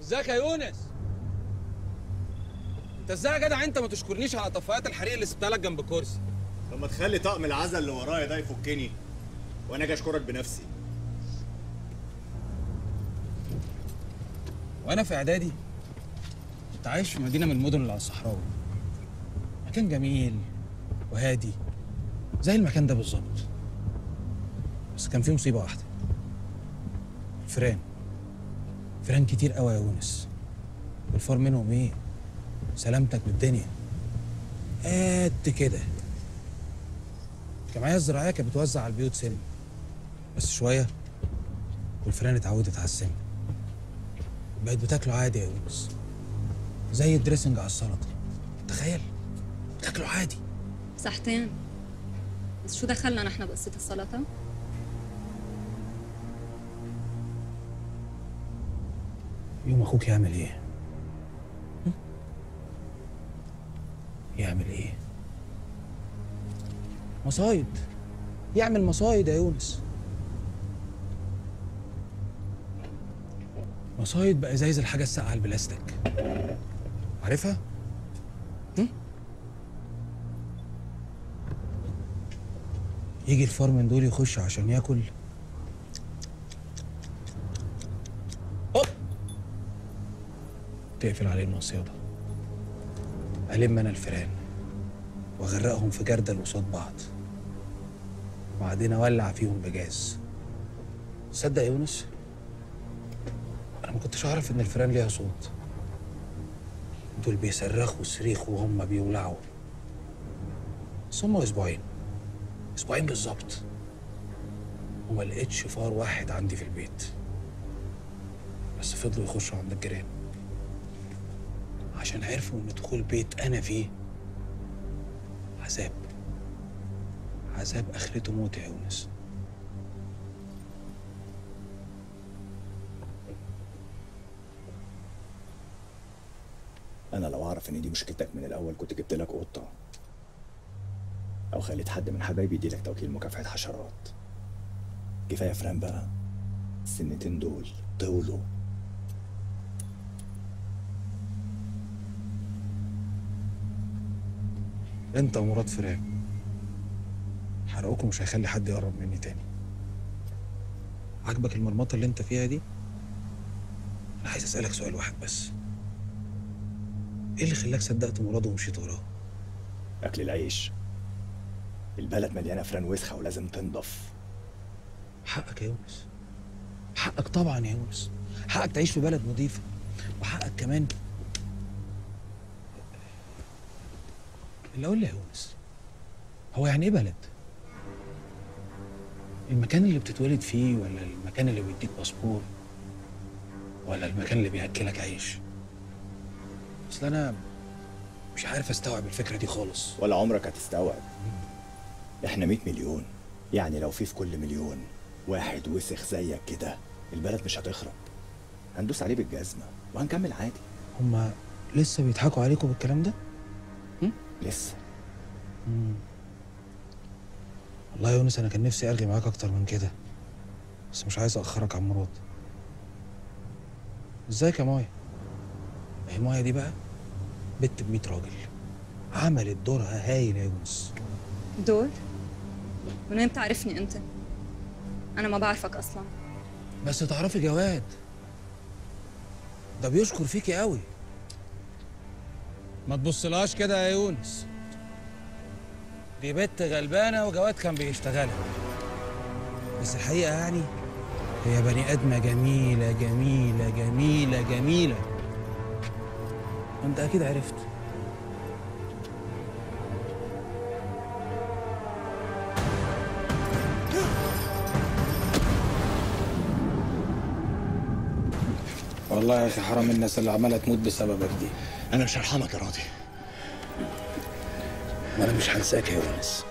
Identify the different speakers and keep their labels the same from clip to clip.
Speaker 1: ازيك يا يونس انت ازاي يا جدع انت ما تشكرنيش على طفايات الحريق اللي سبتها لك جنب كرسي
Speaker 2: طب ما تخلي طقم العزل اللي ورايا ده يفكني وانا اجي اشكرك بنفسي
Speaker 1: وانا في اعدادي كنت عايش في مدينه من المدن اللي على الصحراوي مكان جميل وهادي زي المكان ده بالظبط بس كان فيه مصيبه واحده الفيران فيران كتير قوي يا يونس والفار منهم ايه سلامتك بالدنيا قد كده الجمعيه الزراعيه كانت بتوزع على البيوت سم بس شويه والفيران اتعودت على السم بقت بتاكله عادي يا يونس زي الدريسنج على السلطه تخيل بتاكله عادي
Speaker 3: صحتين بس شو دخلنا نحن بقصة السلطة؟
Speaker 1: يوم اخوك يعمل ايه هم؟ يعمل ايه مصايد يعمل مصايد يا يونس مصايد بازايز الحاجه الساقعه البلاستيك عارفها هم؟ يجي الفار من دول يخش عشان ياكل هوب تقفل عليه المصيدة ألم أنا الفيران وأغرقهم في جردل قصاد بعض وبعدين أولع فيهم بجاز تصدق يا يونس أنا ما كنتش أعرف إن الفيران ليها صوت دول بيصرخوا صريخ وهم بيولعوا بس هم أسبوعين أسبوعين بالظبط وما لقيتش فار واحد عندي في البيت بس فضلوا يخشوا عند الجيران عشان عرفوا ان دخول بيت انا فيه عذاب عذاب اخرته موت يا يونس
Speaker 2: انا لو اعرف ان دي مشكلتك من الاول كنت جبت لك قطه او خليت حد من حبايبي يديلك توكيل مكافحه حشرات كفايه فران بقى السنتين دول طولوا
Speaker 1: انت ومراد فيران حرقكم مش هيخلي حد يقرب مني تاني عاجبك المرمطه اللي انت فيها دي انا عايز اسالك سؤال واحد بس ايه اللي خلاك صدقت مراد ومشيت وراه
Speaker 2: اكل العيش البلد مليانه فران وسخه ولازم تنضف
Speaker 1: حقك يا يونس حقك طبعا يا يونس حقك تعيش في بلد نظيفة وحقك كمان اللي اقول لي يا يونس هو يعني ايه بلد؟ المكان اللي بتتولد فيه ولا المكان اللي بيديك باسبور ولا المكان اللي بياكلك عيش؟ اصل انا مش عارف استوعب الفكرة دي خالص
Speaker 2: ولا عمرك هتستوعب احنا 100 مليون يعني لو في في كل مليون واحد وسخ زيك كده البلد مش هتخرب هندوس عليه بالجزمه وهنكمل عادي
Speaker 1: هما لسه بيضحكوا عليكم بالكلام ده؟
Speaker 2: لسه
Speaker 1: والله يا يونس انا كان نفسي ارغي معاك اكتر من كده بس مش عايز اخرك عن مراد ازيك يا مايا هي مايا دي بقى بنت ب 100 راجل عملت دورها هايل يا يونس
Speaker 3: دور؟ من وين بتعرفني انت؟ انا ما بعرفك اصلا
Speaker 1: بس تعرفي جواد ده بيشكر فيكي قوي ما تبصلهاش كده يا يونس دي بنت غلبانه وجواد كان بيشتغلها بس الحقيقه يعني هي بني ادمه جميله جميله جميله جميله انت اكيد عرفت والله يا اخي حرام الناس اللي عماله تموت بسببك دي
Speaker 2: انا مش هرحمك يا راضي
Speaker 1: وانا مش هنساك يا يونس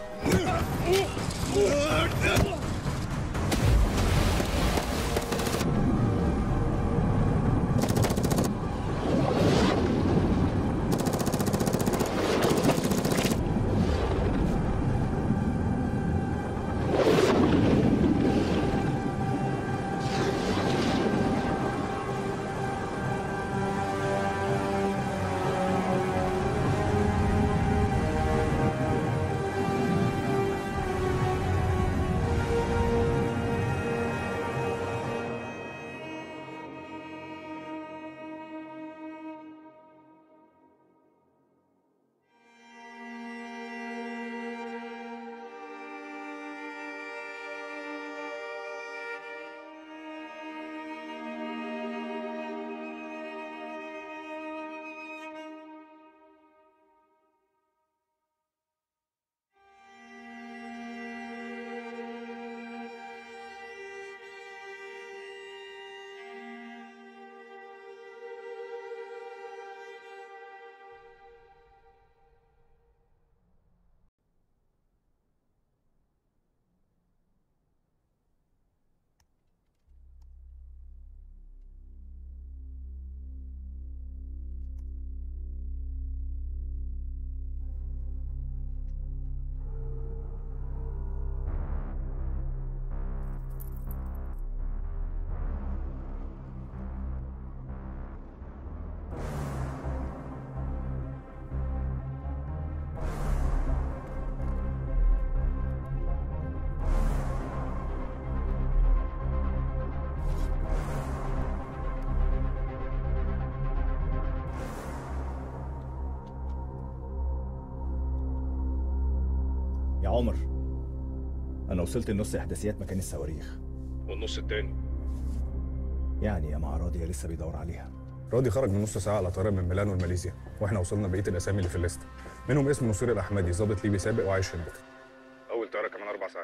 Speaker 2: عمر انا وصلت لنص احداثيات مكان الصواريخ
Speaker 4: والنص التاني
Speaker 2: يعني يا مع راضية لسه بيدور عليها
Speaker 4: راضي خرج من نص ساعة على طيارة من ميلانو لماليزيا واحنا وصلنا بقية الأسامي اللي في الليست منهم اسم نصير الأحمدي ضابط ليبي سابق وعايش في البيت أول طيارة كمان أربع ساعات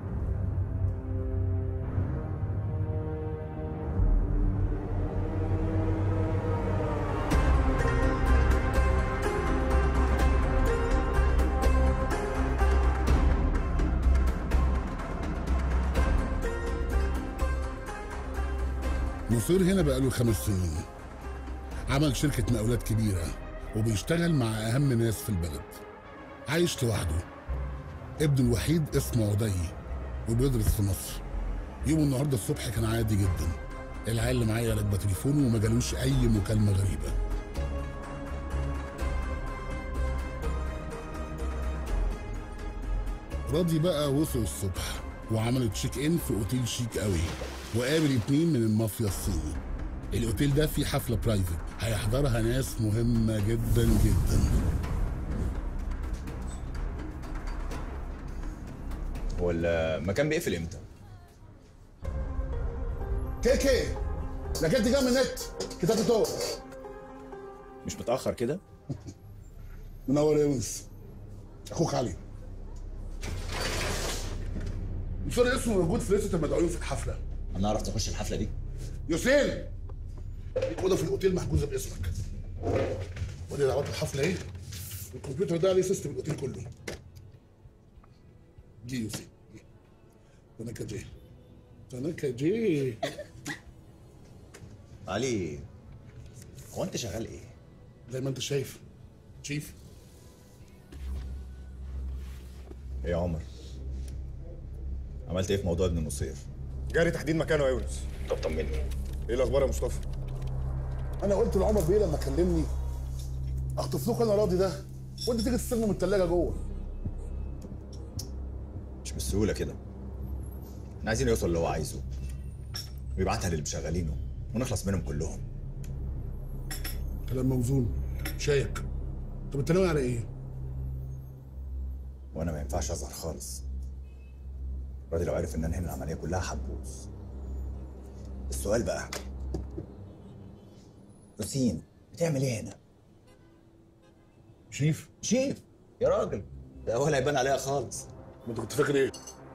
Speaker 5: نصير هنا بقاله خمس سنين عمل شركة مقاولات كبيرة وبيشتغل مع أهم ناس في البلد عايش لوحده ابنه الوحيد اسمه عدي وبيدرس في مصر يوم النهاردة الصبح كان عادي جدا العيال اللي معايا راكبة تليفونه وما جالوش أي مكالمة غريبة راضي بقى وصل الصبح وعمل تشيك ان في اوتيل شيك قوي وقابل اتنين من المافيا الصيني الاوتيل ده فيه حفله برايفت هيحضرها ناس مهمه جدا جدا
Speaker 2: هو المكان بيقفل امتى؟
Speaker 5: كيكي لكن جاي من النت كتاب دور
Speaker 2: مش متأخر كده؟
Speaker 5: منور يا يونس اخوك علي نصير اسمه موجود في لسته المدعوين في الحفله
Speaker 2: هنعرف تخش الحفلة دي؟
Speaker 5: يوسين ليك اوضه في الاوتيل محجوزه باسمك ودي دعوات الحفله ايه الكمبيوتر ده عليه سيستم الاوتيل كله جي يوسين تنكا جي تنكا جي
Speaker 2: علي هو انت شغال ايه؟
Speaker 5: زي ما انت شايف شيف
Speaker 2: ايه يا عمر؟ عملت ايه في موضوع ابن النصير؟
Speaker 4: جاري تحديد مكانه يا يونس
Speaker 2: طب طمني
Speaker 4: إيه الأخبار يا مصطفى؟
Speaker 5: انا قلت لعمر بيه لما كلمني اخطف لكم انا راضي ده وانت تيجي تستلمه من الثلاجه جوه
Speaker 2: مش بالسهولة كده احنا عايزين يوصل اللي هو عايزه ويبعتها للي مشغلينه ونخلص منهم كلهم
Speaker 5: كلام موزون شايك طب انت ناوي على ايه؟
Speaker 2: وانا ما ينفعش اظهر خالص راضي لو عرف ان انا هنا العمليه كلها هتبوظ السؤال بقى ياسين بتعمل ايه هنا؟
Speaker 5: شيف
Speaker 2: شيف يا راجل ده ولا هيبان عليها خالص
Speaker 5: ما انت كنت فاكر ايه؟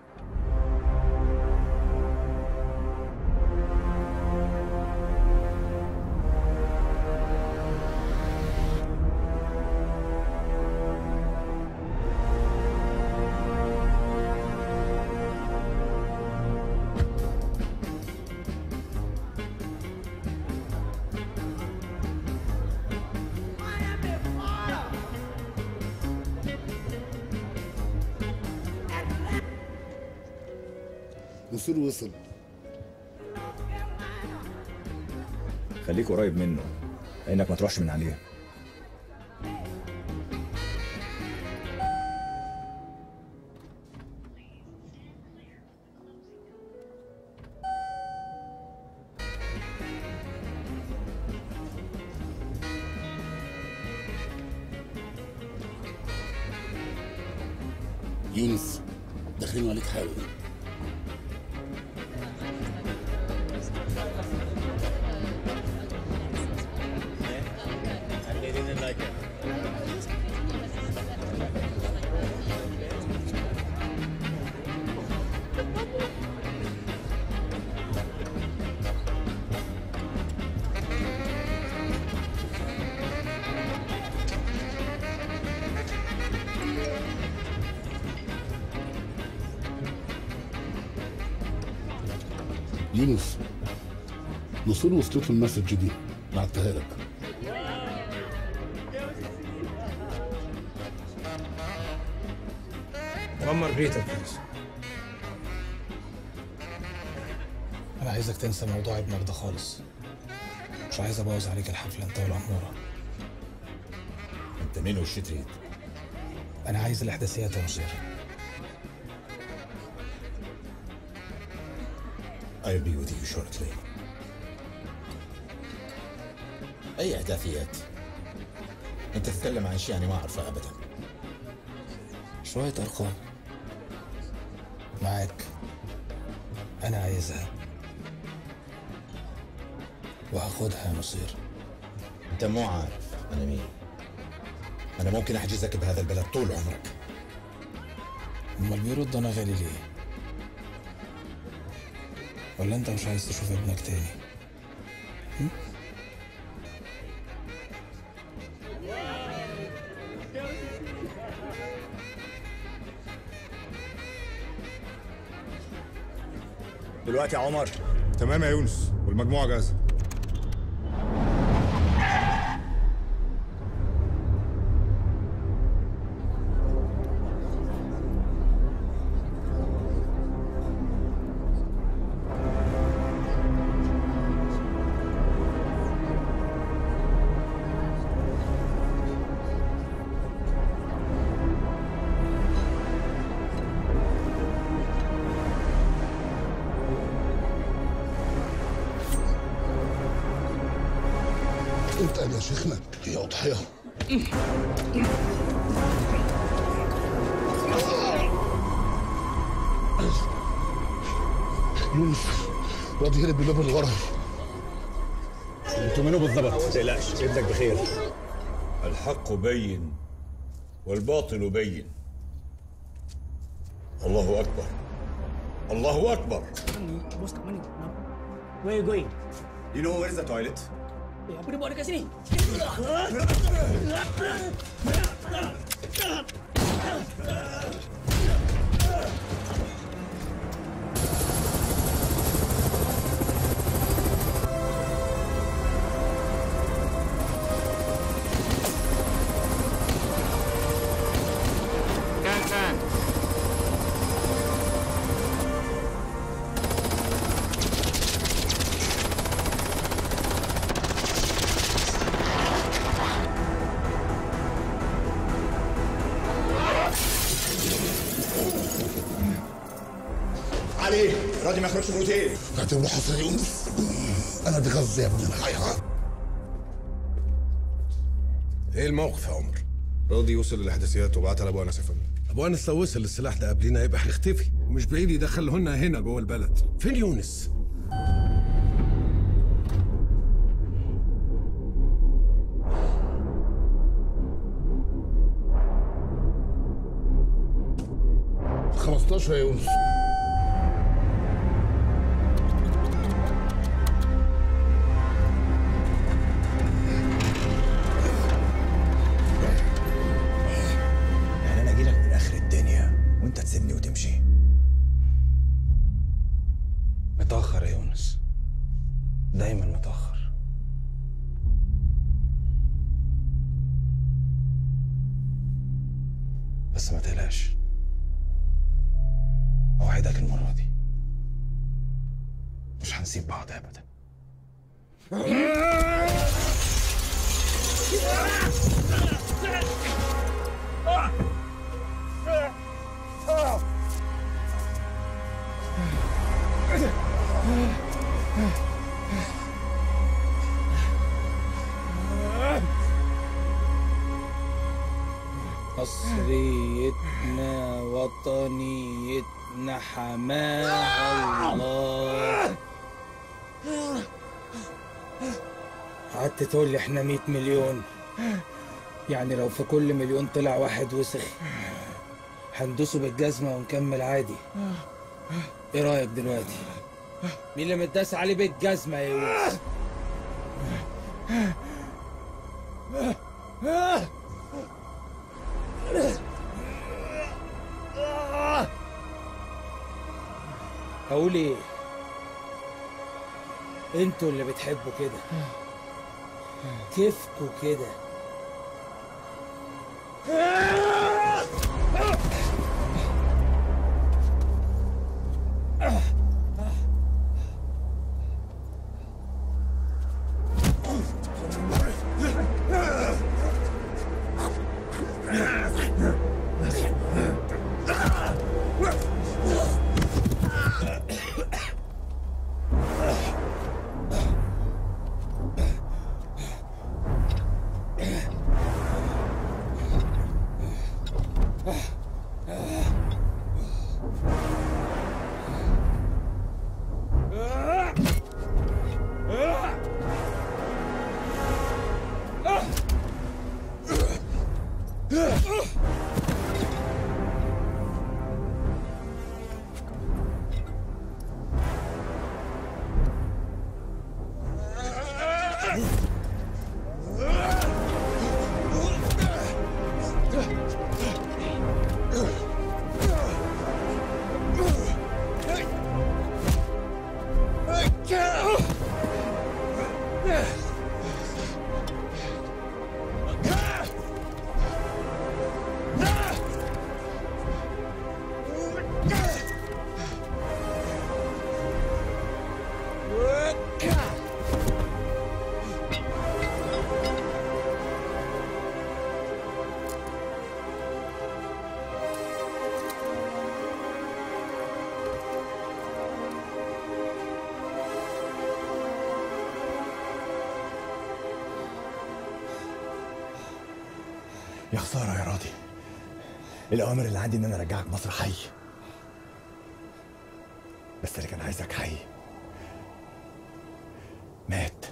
Speaker 5: نصير وصل
Speaker 2: خليك قريب منه لانك ما تروحش من عليه
Speaker 5: يونس داخلين عليك حالا يونس نصير وصلت له المسج دي بعتها لك
Speaker 1: دمر بيتك يا يوسف انا عايزك تنسى موضوع ابنك ده خالص مش عايز ابوظ عليك الحفله انت والاموره
Speaker 6: انت مين وشتريت
Speaker 1: انا عايز الاحداثيات يا مصير
Speaker 6: I'll be with you shortly اي احداثيات انت تتكلم عن اشياء انا ما اعرفها ابدا
Speaker 1: شويه ارقام
Speaker 7: معاك انا عايزها وهاخدها يا نصير
Speaker 6: انت مو عارف انا مين انا ممكن احجزك بهذا البلد طول عمرك
Speaker 7: امال بيرد انا غالي ليه ولا انت مش عايز تشوف ابنك تاني
Speaker 2: دلوقتي يا عمر
Speaker 4: تمام يا يونس والمجموعه جاهزه
Speaker 5: اتقل يا شيخنا هي أضحية يونس الواد هرب بالباب اللي ورا
Speaker 2: انتوا منو بالضبط؟ ما تقلقش ابنك بخير
Speaker 8: الحق بين والباطل بين الله أكبر الله أكبر
Speaker 9: Where you going?
Speaker 2: You know where is the toilet?
Speaker 9: Eh, apa dia buat dekat sini?
Speaker 2: علي راضي ما يخرجش من الاوتيل
Speaker 5: اعتبره حصل يا يونس أنا اتغذى يا ابن الحيوان
Speaker 10: ايه الموقف يا عمر؟
Speaker 4: راضي يوصل للاحداثيات وبعتها لابو انس يا فندم
Speaker 10: ابو انس لو وصل السلاح ده قبلنا يبقى هيختفي ومش بعيد يدخلهن هنا جوه البلد فين يونس؟
Speaker 5: خمستاشر يا يونس
Speaker 2: يعني انا اجي لك من اخر الدنيا وانت تسيبني وتمشي
Speaker 1: متأخر يا يونس دايما متأخر بس ما تقلقش أوعدك المرة دي مش هنسيب بعض أبدا
Speaker 7: مصريتنا وطنيتنا حماها الله قعدت تقول لي احنا 100 مليون يعني لو في كل مليون طلع واحد وسخ هندوسه بالجزمة ونكمل عادي ايه رأيك دلوقتي مين اللي متداس عليه بالجزمة يا يونس اقول ايه انتوا اللي بتحبوا كده كيفكوا كده
Speaker 2: يا خسارة يا راضي الأوامر اللي عندي إن أنا أرجعك مصر حي بس اللي كان عايزك حي مات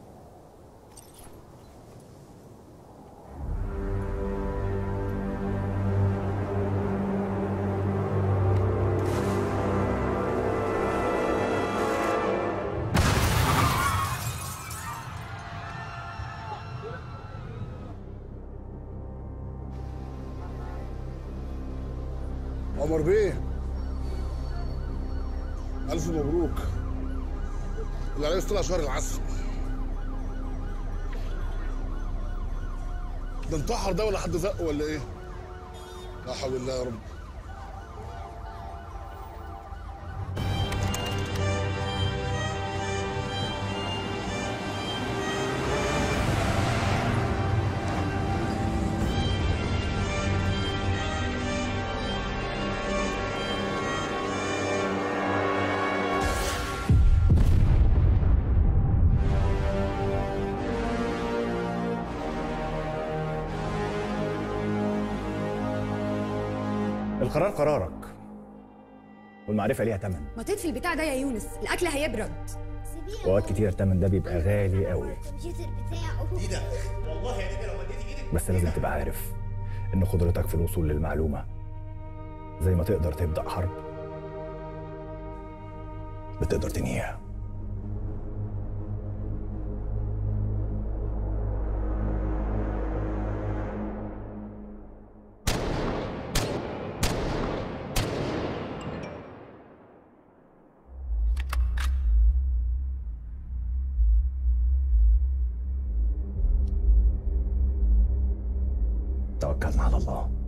Speaker 5: عمر بيه ألف مبروك العريس طلع شهر العسل ده انتحر ده ولا حد زقه ولا ايه؟ لا حول الله يا رب
Speaker 2: القرار قرارك والمعرفة ليها تمن
Speaker 11: ما تطفي البتاع ده يا يونس الاكل هيبرد
Speaker 2: وأوقات كتير التمن ده بيبقى غالي قوي
Speaker 12: الكمبيوتر بتاعه
Speaker 6: ايه ده؟ والله يا نبيل لو مديتي ايدك
Speaker 2: بس لازم تبقى عارف إن قدرتك في الوصول للمعلومة زي ما تقدر تبدأ حرب بتقدر تنهيها توكلنا على الله